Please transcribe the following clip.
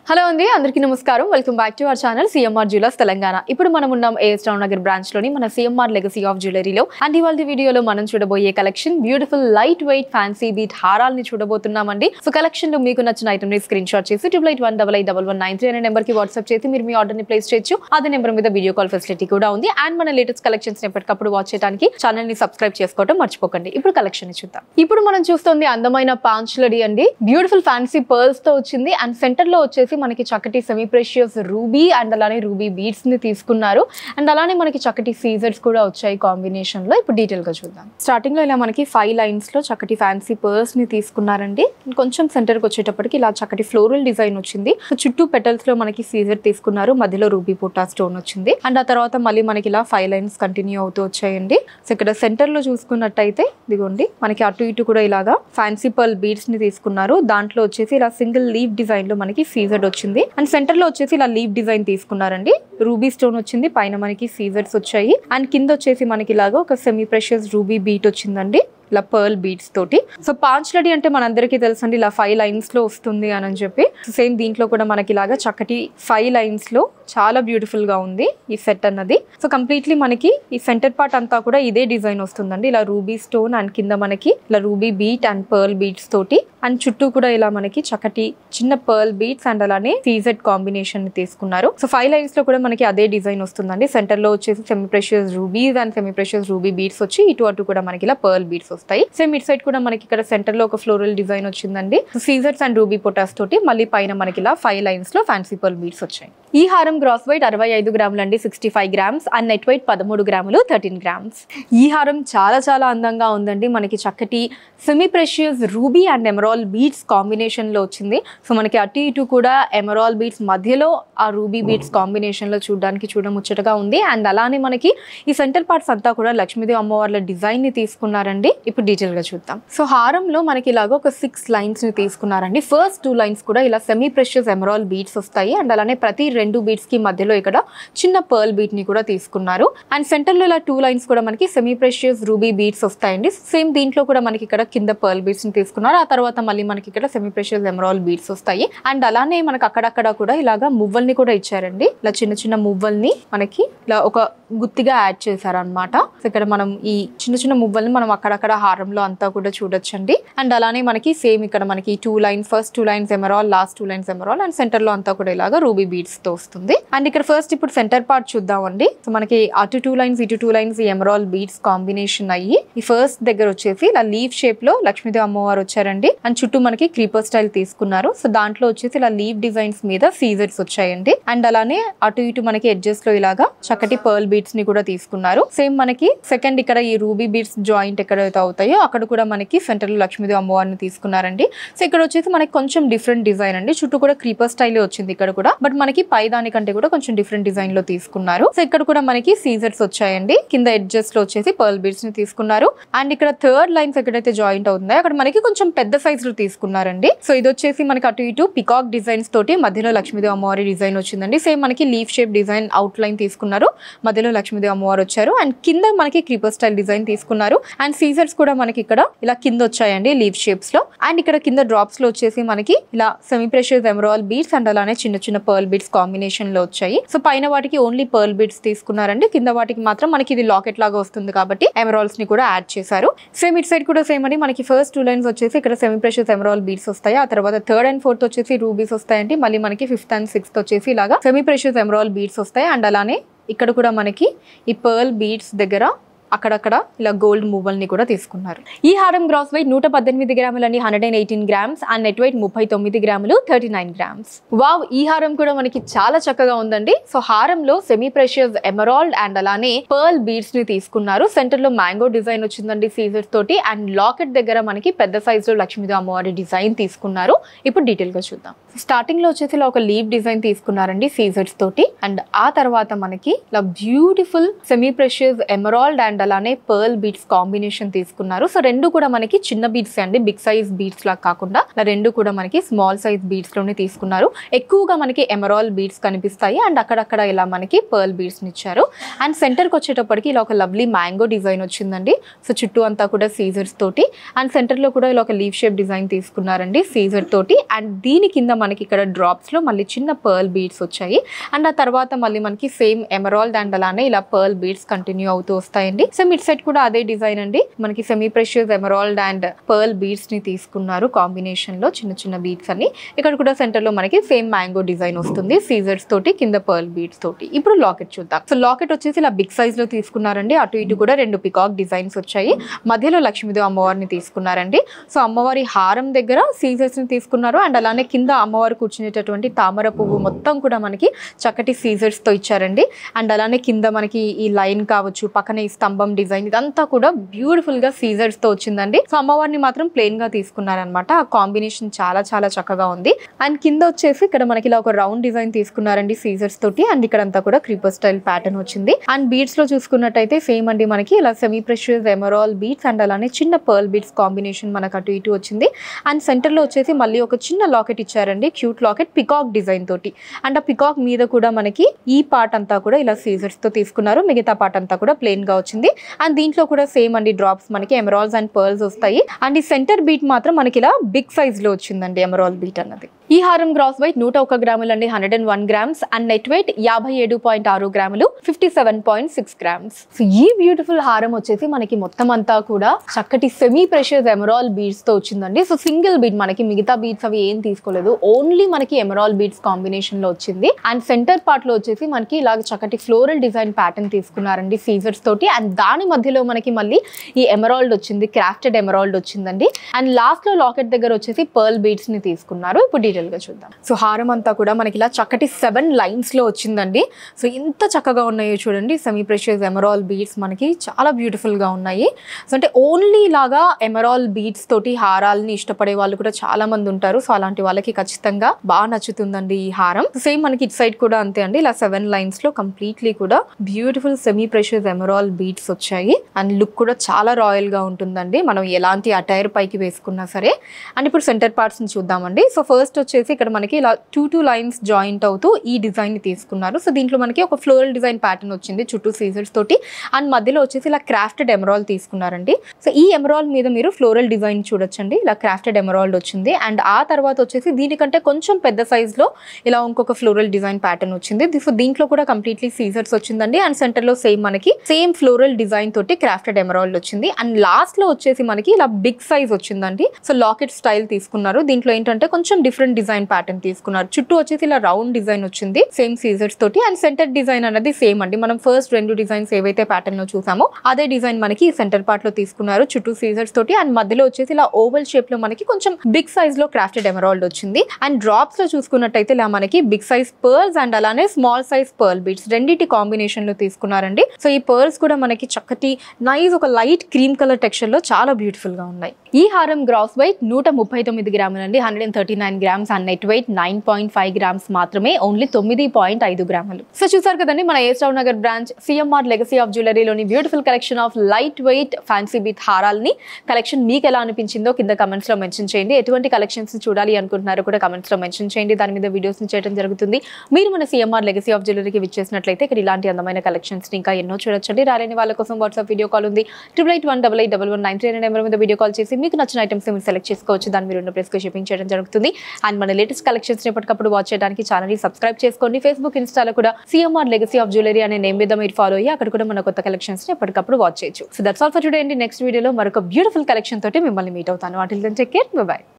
hello అండి అందరికీ నమస్కారం welcome back to our channel CMR jewellers Telangana ఇప్పుడు మనం ఉన్నాం ఏఎస్ టౌన్ నగర్ బ్రాంచ్ లోని మన సిఎంఆర్ లెగసీ ఆఫ్ జ్యువెలరీలో అండ్ ఇవాళ వీడియోలో మనం చూడబోయే collection beautiful light weight fancy bead హారాల్ని చూడబోతున్నామండి సో కలెక్షన్ లో మీకు నచ్చిన ఐటమ్ ని స్క్రీన్ షాట్ చేసి triple eight one double eight double one nine three అనే నెంబర్ కి వాట్సాప్ చేసి మీరు మీ ఆర్డర్ ని ప్లేస్ చేయొచ్చు అదే నెంబర్ మీద వీడియో కాల్ ఫెసిలిటీ కూడా ఉంది అండ్ మన లేటెస్ట్ కలెక్షన్స్ ఎప్పటికప్పుడు వాచ్ చేయడానికి ఛానల్ ని సబ్స్క్రైబ్ చేసుకోవడం మర్చిపోకండి ఇప్పుడు కలెక్షన్ ని చూద్దాం ఇప్పుడు మనం చూస్తుంది అందమైన పాంచులరీ అండి బ్యూటిఫుల్ ఫ్యాన్సీ పర్ల్స్ తో వచ్చింది అండ్ సెంటర్ లో వచ్చేసి మనకి చక్కటి సెమీ ప్రెషియస్ రూబీ అండ్ అలానే రూబీ బీడ్స్ ని తీసుకున్నారు అండ్ అలానే మనకి చక్కటి సీజర్స్ కూడా వచ్చాయి కాంబినేషన్ లో ఇప్పుడు డీటెయిల్ గా చూద్దాం స్టార్టింగ్ లో ఇలా మనకి ఫైవ్ లైన్స్ లో చక్కటి ఫ్యాన్సీ పర్ల్స్ ని తీసుకున్నారండి కొంచెం సెంటర్ కి వచ్చేటప్పటికి ఇలా చక్కటి ఫ్లోరల్ డిజైన్ వచ్చింది సో చుట్టూ పెటల్స్ లో మనకి సీజర్ తీసుకున్నారు మధ్యలో రూబీ పోటా స్టోన్ వచ్చింది అండ్ ఆ తర్వాత మళ్ళీ మనకి ఇలా ఫైవ్ లైన్స్ కంటిన్యూ అవుతూ వచ్చాయండి సో ఇక్కడ సెంటర్ లో చూసుకున్నట్టయితే ఇదిగోండి మనకి అటు ఇటు కూడా ఇలాగా ఫ్యాన్సీ పర్ల్ బీడ్స్ ని తీసుకున్నారు దాంట్లో వచ్చేసి ఇలా సింగిల్ లీవ్ డిజైన్ లో మనకి సీజర్ వచ్చింది అండ్ సెంటర్ లో వచ్చేసి ఇలా లీవ్ డిజైన్ తీసుకున్నారండి రూబీ స్టోన్ వచ్చింది పైన మనకి సీజర్స్ వచ్చాయి అండ్ కింద వచ్చేసి మనకి ఇలాగా ఒక సెమీ ప్రెషియస్ రూబీ బీట్ వచ్చిందండి ఇలా పర్ల్ బీడ్స్ తోటి సో పాంచ్ రెడీ అంటే మనందరికీ తెలుసండి ఇలా ఫైవ్ లైన్స్ లో వస్తుంది అని అని చెప్పి సేమ్ దీంట్లో కూడా మనకి ఇలాగా చక్కటి ఫైవ్ లైన్స్ లో చాలా బ్యూటిఫుల్ గా ఉంది ఈ సెట్ అన్నది సో కంప్లీట్లీ మనకి ఈ సెంటర్ పార్ట్ అంతా కూడా ఇదే డిజైన్ వస్తుందండి ఇలా రూబీ స్టోన్ అండ్ కింద మనకి ఇలా ruby bead and pearl beads తోటి అండ్ చుట్టూ కూడా ఇలా మనకి చక్కటి చిన్న పర్ల్ బీట్స్ అండ్ అలానే సీజెడ్ కాంబినేషన్ ని తీసుకున్నారు సో ఫైవ్ లైన్స్ లో కూడా మనకి అదే డిజైన్ వస్తుందండి సెంటర్ లో వచ్చేసి semi precious rubies and semi precious ruby beads వచ్చి ఇటు అటు కూడా మనకి ఇలా పర్ల్ బీట్స్ వస్తాయి సేమ్ ఇట్ సైడ్ కూడా మనకి ఇక్కడ సెంటర్ లో ఒక ఫ్లోరల్ డిజైన్ వచ్చిందండి సీజర్స్ అండ్ రూబీ పొటాస్ తోటి మళ్ళీ పైన మనకి ఇలా ఫైవ్ లైన్స్ లో ఫ్యాన్సీ పర్ల్ బీట్స్ వచ్చాయి ఈ హారం గ్రాస్ వెయిట్ అరవై ఐదు గ్రాములు అండి sixty five grams and net weight పదమూడు గ్రాములు థర్టీన్ గ్రామ్స్ ఈ హారం చాలా చాలా అందంగా ఉందండి మనకి చక్కటి semi precious ruby and emerald beads combination లో వచ్చింది సో మనకి అటు ఇటు కూడా ఎమరాల్ బీట్స్ మధ్యలో ఆ రూబీ బీట్స్ కాంబినేషన్ లో చూడడానికి చూడముచ్చటగా ఉంది అండ్ అలానే మనకి ఈ సెంటర్ పార్ట్స్ అంతా కూడా లక్ష్మీదేవి అమ్మవార్ల డిజైన్ ని తీసుకున్నారండి ఇప్పుడు డీటెయిల్ గా చూద్దాం సో హారంలో మనకి ఇలాగ ఒక సిక్స్ లైన్స్ ని తీసుకున్నారండి ఫస్ట్ టూ లైన్స్ కూడా ఇలా సెమీ ప్రెషియస్ ఎమరాల్ బీట్స్ వస్తాయి అండ్ అలానే ప్రతి రెండు బీట్స్ కి మధ్యలో ఇక్కడ చిన్న పర్ల్ బీట్ ని కూడా తీసుకున్నారు అండ్ సెంటర్ లో ఇలా టూ లైన్స్ కూడా మనకి సెమీ ప్రెషియస్ రూబీ బీట్స్ వస్తాయండి సేమ్ దీంట్లో కూడా మనకి ఇక్కడ కింద పర్ల్ బీట్స్ ని తీసుకున్నారు ఆ తర్వాత మళ్ళీ మనకి ఇక్కడ సెమీ ప్రెషియస్ ఎమరాల్ బీట్స్ వస్తాయి అండ్ అలానే మనకి అక్కడక్కడ కూడా ఇలాగా మువ్వల్ని కూడా ఇచ్చారండి ఇలా చిన్న చిన్న మువ్వల్ని మనకి ఇలా ఒక గుత్తిగా యాడ్ చేశారనమాట సో ఇక్కడ మనం ఈ చిన్న చిన్న మువ్వల్ని మనం అక్కడక్కడ హారంలో అంతా కూడా చూడొచ్చండి అండ్ అలానే మనకి సేమ్ ఇక్కడ మనకి two lines first two lines emerald last two lines emerald and centre లో అంతా కూడా ఇలాగా రూబీ బీడ్స్ తో వస్తుంది అండ్ ఇక్కడ ఫస్ట్ ఇప్పుడు సెంటర్ పార్ట్ చూద్దామండి సో మనకి అటు టూ లైన్స్ ఇటు టూ లైన్స్ ఈ ఎమరాల్ బీడ్స్ కాంబినేషన్ అయ్యి ఈ ఫస్ట్ దగ్గర వచ్చేసి ఇలా లీవ్ షేప్ లో లక్ష్మీదేవి అమ్మవారు వచ్చారండి అండ్ చుట్టూ మనకి క్రీపర్ స్టైల్ తీసుకున్నారు సో దాంట్లో వచ్చేసి ఇలా లీవ్ డిజైన్స్ మీద సీజర్స్ వచ్చాయండి అండ్ అలానే అటు ఇటు మనకి ఎడ్జెస్ లో ఇలాగా చక్కటి పర్ల్ బీడ్స్ ని కూడా తీసుకున్నారు సేమ్ మనకి సెకండ్ ఇక్కడ ఈ రూబీ బీడ్స్ జాయింట్ ఎక్కడైతే అవుతాయో అక్కడ కూడా మనకి సెంటర్ లో లక్ష్మీదేవి అమ్మవారిని తీసుకున్నారండి సో ఇక్కడ వచ్చేసి మనకి కొంచెం డిఫరెంట్ డిజైన్ అండి చుట్టూ కూడా క్రీపర్ స్టైల్ వచ్చింది ఇక్కడ కూడా బట్ మనకి పై దానికంటే కూడా కొంచెం డిఫరెంట్ డిజైన్ లో తీసుకున్నారు సో ఇక్కడ కూడా మనకి సీజర్స్ వచ్చాయండి కింద ఎడ్జెస్ లో వచ్చేసి పర్ల్ బీడ్స్ ని తీసుకున్నారు అండ్ ఇక్కడ థర్డ్ లైన్స్ ఎక్కడైతే జాయింట్ అవుతుందో అక్కడ మనకి కొంచెం పెద్ద సైజ్ లో తీసుకున్నారండి సో ఇది వచ్చేసి మనకి అటు ఇటు పికాక్ డిజైన్స్ తోటి మధ్యలో లక్ష్మీదేవి అమ్మవారి డిజైన్ వచ్చిందండి సేమ్ మనకి leaf shape design outline తీసుకున్నారు మధ్యలో లక్ష్మీదేవి అమ్మవారు వచ్చారు అండ్ కింద మనకి క్రీపర్ స్టైల్ డిజైన్ తీసుకున్నారు అండ్ సీజర్స్ కూడా మనకి ఇక్కడ ఇలా కింద వచ్చాయండి లీవ్ షేప్స్ లో అండ్ ఇక్కడ కింద డ్రాప్స్ లో వచ్చేసి మనకి ఇలా semi precious emerald beads and అలానే చిన్న చిన్న పర్ల్ బీడ్స్ కాంబినేషన్ లో వచ్చాయి సో పైన వాటికి ఓన్లీ పర్ల్ బీడ్స్ తీసుకున్నారండి కింద వాటికి మాత్రం మనకి ఇది లాకెట్ లాగా వస్తుంది కాబట్టి ఎమరాల్స్ ని కూడా యాడ్ చేశారు సేమ్ ఇట్ సైడ్ కూడా సేమ్ అండి మనకి ఫస్ట్ టూ లైన్స్ వచ్చేసి ఇక్కడ సెమీ ప్రెషర్స్ ఎమరాల్ బీడ్స్ వస్తాయి ఆ తర్వాత థర్డ్ అండ్ ఫోర్త్ వచ్చేసి రూబీస్ వస్తాయండి మళ్ళీ మనకి ఫిఫ్త్ అండ్ సిక్స్త్ వచ్చేసి ఇలాగా సెమీ ప్రెషర్స్ ఎమరాల్ బీడ్స్ వస్తాయి అండ్ అలానే ఇక్కడ కూడా మనకి ఈ పర్ల్ బీడ్స్ దగ్గర అక్కడక్కడ ఇలా గోల్డ్ మూవల్ని కూడా తీసుకున్నారు ఈ హారం గ్రాస్ వెయిట్ నూట పద్దెనిమిది గ్రాములని hundred and eighteen grams and net weight ముప్పై తొమ్మిది గ్రాములు థర్టీ నైన్ గ్రామ్స్ వావ్ ఈ హారం కూడా మనకి చాలా చక్కగా ఉందండి సో హారంలో సెమీ ప్రెషియస్ ఎమరాల్డ్ అండ్ అలానే పర్ల్ బీడ్స్ ని తీసుకున్నారు సెంటర్ లో మ్యాంగో డిజైన్ వచ్చిందండి సీజర్స్ తోటి అండ్ లాకెట్ దగ్గర మనకి పెద్ద సైజ్ లో లక్ష్మీదేవి అమ్మవారి డిజైన్ తీసుకున్నారు ఇప్పుడు డీటెయిల్ గా చూద్దాం స్టార్టింగ్ లో వచ్చేసి ఇలా ఒక లీవ్ డిజైన్ తీసుకున్నారండి సీజర్స్ తోటి అండ్ ఆ తర్వాత మనకి ఇలా beautiful semi precious emerald and and అలానే పర్ల్ బీడ్స్ కాంబినేషన్ తీసుకున్నారు సో రెండు కూడా మనకి చిన్న బీడ్స్ అండి బిగ్ సైజ్ బీడ్స్ లా కాకుండా ఇలా రెండు కూడా మనకి స్మాల్ సైజ్ బీడ్స్ లోనే తీసుకున్నారు ఎక్కువగా మనకి ఎమరాల్ బీడ్స్ కనిపిస్తాయి అండ్ అక్కడక్కడ ఇలా మనకి పర్ల్ బీడ్స్ ఇచ్చారు అండ్ సెంటర్కి వచ్చేటప్పటికి ఇలా ఒక లవ్లీ మ్యాంగో డిజైన్ వచ్చిందండి సో చుట్టూ అంతా కూడా సీజర్స్ తోటి అండ్ సెంటర్లో కూడా ఇలా ఒక లీవ్ షేప్ డిజైన్ తీసుకున్నారండి సీజర్ తోటి అండ్ దీని కింద మనకి ఇక్కడ డ్రాప్స్లో మళ్ళీ చిన్న పర్ల్ బీడ్స్ వచ్చాయి అండ్ ఆ తర్వాత మళ్ళీ మనకి సేమ్ ఎమరాల్డ్ అండ్ అలానే ఇలా పర్ల్ బీడ్స్ కంటిన్యూ అవుతూ వస్తాయండి సో మిడ్ సెట్ కూడా అదే డిజైన్ అండి మనకి semi precious emerald and pearl beads ని తీసుకున్నారు కాంబినేషన్ లో చిన్న చిన్న బీడ్స్ అన్ని ఇక్కడ కూడా సెంటర్ లో మనకి సేమ్ మ్యాంగో డిజైన్ వస్తుంది సీజర్స్ తోటి కింద పర్ల్ బీడ్స్ తోటి ఇప్పుడు లాకెట్ చూద్దాం సో లాకెట్ వచ్చేసి ఇలా బిగ్ సైజ్ లో తీసుకున్నారండి అటు ఇటు కూడా రెండు పికాక్ డిజైన్స్ వచ్చాయి మధ్యలో లక్ష్మీదేవి అమ్మవారిని తీసుకున్నారండి సో అమ్మవారి హారం దగ్గర సీజర్స్ ని తీసుకున్నారు అండ్ అలానే కింద అమ్మవారు కూర్చునేటటువంటి తామర పువ్వు మొత్తం కూడా మనకి చక్కటి సీజర్స్ తో ఇచ్చారండి అండ్ అలానే కింద మనకి ఈ లైన్ కావచ్చు పక్కన ఈ స్తంభం డిజైన్ ఇదంతా కూడా బ్యూటిఫుల్ గా సీజర్స్ తో వచ్చిందండి సో అమ్మవారిని మాత్రం ప్లెయిన్ గా తీసుకున్నారనమాట ఆ కాంబినేషన్ చాలా చాలా చక్కగా ఉంది అండ్ కింద వచ్చేసి ఇక్కడ మనకి ఇలా ఒక రౌండ్ డిజైన్ తీసుకున్నారండి సీజర్స్ తోటి అండ్ ఇక్కడ అంతా కూడా క్రీపర్ స్టైల్ ప్యాటర్న్ వచ్చింది అండ్ బీడ్స్ లో చూసుకున్నట్టయితే సేమ్ అండి మనకి ఇలా semi precious emerald beads and అలానే చిన్న పర్ల్ బీడ్స్ కాంబినేషన్ మనకు అటు ఇటు వచ్చింది అండ్ సెంటర్ లో వచ్చేసి మళ్ళీ ఒక చిన్న లాకెట్ ఇచ్చారండి క్యూట్ లాకెట్ పికాక్ డిజైన్ తోటి అండ్ ఆ పికాక్ మీద కూడా మనకి ఈ పార్ట్ అంతా కూడా ఇలా సీజర్స్ తో తీసుకున్నారు మిగతా పార్ట్ అంతా కూడా ప్లెయిన్ గా వచ్చింది అండ్ దీంట్లో కూడా సేమ్ అండి డ్రాప్స్ మనకి ఎమరాల్స్ అండ్ పర్ల్స్ వస్తాయి అండ్ ఈ సెంటర్ బీట్ మాత్రం మనకి ఇలా బిగ్ సైజ్ లో వచ్చిందండి ఎమరాల్ బీట్ అన్నది ఈ హారం గ్రాస్ వెయిట్ నూట ఒక గ్రాములు అండి hundred and one grams and net weight యాభై ఏడు పాయింట్ ఆరు గ్రాములు fifty seven point six grams so ఈ బ్యూటిఫుల్ హారం వచ్చేసి మనకి మొత్తం అంతా కూడా చక్కటి సెమీ ప్రెషియస్ ఎమరాల్ బీడ్స్ తో వచ్చిందండి సో సింగిల్ బీడ్ మనకి మిగతా బీడ్స్ అవి ఏం తీసుకోలేదు ఓన్లీ మనకి ఎమరాల్ బీడ్స్ కాంబినేషన్ లో వచ్చింది అండ్ సెంటర్ పార్ట్ లో వచ్చేసి మనకి ఇలాగ చక్కటి ఫ్లోరల్ డిజైన్ ప్యాటర్న్ తీసుకున్నారండి సీజర్స్ తోటి అండ్ దాని మధ్యలో మనకి మళ్ళీ ఈ ఎమరాల్డ్ వచ్చింది క్రాఫ్టెడ్ ఎమరాల్డ్ వచ్చిందండి అండ్ లాస్ట్ లో లాకెట్ దగ్గర వచ్చేసి పర్ల్ బీడ్స్ ని తీసుకున్నారు ఇప్పుడు డీటెయిల్ గా చూద్దాం సో హారం అంతా కూడా మనకి ఇలా చక్కటి సెవెన్ లైన్స్ లో వచ్చిందండి సో ఎంత చక్కగా ఉన్నాయో చూడండి సెమీ ప్రెషియస్ ఎమరాల్ బీడ్స్ మనకి చాలా బ్యూటిఫుల్ గా ఉన్నాయి సో అంటే ఓన్లీ లాగా ఎమరాల్ బీడ్స్ తోటి హారాలని ఇష్టపడే వాళ్ళు కూడా చాలా మంది ఉంటారు సో అలాంటి వాళ్ళకి ఖచ్చితంగా బాగా నచ్చుతుందండి ఈ హారం సేమ్ మనకి ఇటు సైడ్ కూడా అంతే అండి ఇలా సెవెన్ లైన్స్ లో కంప్లీట్లీ కూడా beautiful semi precious emerald beads వచ్చాయి అండ్ లుక్ కూడా చాలా రాయల్ గా ఉంటుందండి మనం ఎలాంటి అటైర్ పైకి వేసుకున్నా సరే అండ్ ఇప్పుడు సెంటర్ పార్ట్స్ ని చూద్దామండి సో ఫస్ట్ వచ్చేసి ఇక్కడ మనకి ఇలా టూ టూ లైన్స్ జాయింట్ అవుతూ ఈ డిజైన్ ని తీసుకున్నారు సో దీంట్లో మనకి ఒక ఫ్లోరల్ డిజైన్ ప్యాటర్న్ వచ్చింది చుట్టూ సీజర్స్ తోటి అండ్ మధ్యలో వచ్చేసి ఇలా క్రాఫ్టెడ్ ఎమరాల్ తీసుకున్నారండి సో ఈ ఎమరాల్ మీద మీరు ఫ్లోరల్ డిజైన్ చూడొచ్చండి ఇలా క్రాఫ్టెడ్ ఎమరాల్డ్ వచ్చింది అండ్ ఆ తర్వాత వచ్చేసి దీనికంటే కొంచెం పెద్ద size లో ఇలా ఇంకొక ఫ్లోరల్ డిజైన్ ప్యాటర్న్ వచ్చింది సో దీంట్లో కూడా కంప్లీట్లీ సీజర్స్ వచ్చిందండి అండ్ సెంటర్ లో సేమ్ మనకి సేమ్ ఫ్లోరల్ డిజైన్ తోటి క్రాఫ్టెడ్ ఎమరాల్డ్ వచ్చింది అండ్ లాస్ట్ లో వచ్చేసి మనకి ఇలా బిగ్ సైజ్ వచ్చిందండి సో లాకెట్ స్టైల్ తీసుకున్నారు దీంట్లో ఏంటంటే కొంచెం డిఫరెంట్ డిజైన్ ప్యాటర్న్ తీసుకున్నారు చుట్టూ వచ్చేసి ఇలా రౌండ్ డిజైన్ వచ్చింది సేమ్ సీజర్స్ తోటి అండ్ సెంటర్ డిజైన్ అనేది సేమ్ అండి మనం ఫస్ట్ రెండు డిజైన్స్ ఏవైతే ప్యాటర్న్ లో చూసామో అదే డిజైన్ మనకి సెంటర్ పార్ట్ లో తీసుకున్నారు చుట్టూ సీజర్స్ తోటి అండ్ మధ్యలో వచ్చేసి ఇలా ఓవల్ షేప్ లో మనకి కొంచెం బిగ్ సైజ్ లో క్రాఫ్టెడ్ ఎమరాల్డ్ వచ్చింది అండ్ డ్రాప్స్ లో చూసుకున్నట్టయితే ఇలా మనకి బిగ్ సైజ్ పర్ల్స్ అండ్ అలానే స్మాల్ సైజ్ పర్ల్ బీట్స్ రెండింటి కాంబినేషన్ లో తీసుకున్నారండి సో ఈ పర్ల్స్ కూడా మనకి చక్కటి నైస్ ఒక లైట్ క్రీమ్ కలర్ టెక్స్చర్ లో చాలా బ్యూటిఫుల్ గా ఉన్నాయి ఈ హారం గ్రాస్ వెయిట్ నూట ముప్పై తొమ్మిది గ్రాములండి hundred and thirty nine grams and net weight nine point five grams మాత్రమే ఓన్లీ తొమ్మిది పాయింట్ ఐదు గ్రాములు సో చూసారు కదండి మన ఏస్టావ్ Nagar branch CMR legacy of జ్యువెలరీలోని beautiful collection of light weight fancy bead హారాల్ని కలెక్షన్ మీకు ఎలా అనిపించిందో కింద కమెంట్స్ లో మెన్షన్ చేయండి ఎటువంటి కలెక్షన్స్ చూడాలి అనుకుంటున్నారో కూడా కమెంట్స్ లో మెన్షన్ చేయండి దాని మీద వీడియోస్ చేయడం జరుగుతుంది మీరు మన సిఎంఆర్ లెగసీ ఆఫ్ జ్యువెలరీకి విచ్చేసినట్లయితే ఇక్కడ ఇలాంటి అందమైన కలెక్షన్స్ ఇంకా ఎన్నో చూడొచ్చండి రాలేని వాళ్ళ కోసం వాట్సాప్ వీడియో కాల్ ఉంది triple eight one double eight double one nine three number మీద వీడియో కాల్ చేసి మీకు నచ్చిన ఐటమ్స్ మీరు సెలెక్ట్ చేసుకోవచ్చు దాని మీరు ఉన్న ప్లేస్కి షిప్పింగ్ చేయడం జరుగుతుంది అండ్ మన లేటెస్ట్ కలెక్షన్స్ ఎప్పటికప్పుడు వాచ్ చేయడానికి ఛానల్ సబ్స్క్రైబ్ చేసుకోండి ఫేస్బుక్ ఇన్స్టాలో కూడా సిఎంఆర్ లెగసీ ఆఫ్ జ్యువెలరీ అనే నేమ్ మీద మీరు ఫాలో అయ్యి అక్కడ కూడా మన కొత్త కలెక్షన్స్ ఎప్పటికప్పుడు వాచ్ చేయొచ్చు so that's all for today అండి నెక్స్ట్ వీడియోలో మరొక బ్యూటిఫుల్ కలెక్షన్ తోటి మిమ్మల్ని మీట్ అవుతాను వాటిల్ టేక్ కేర్ బై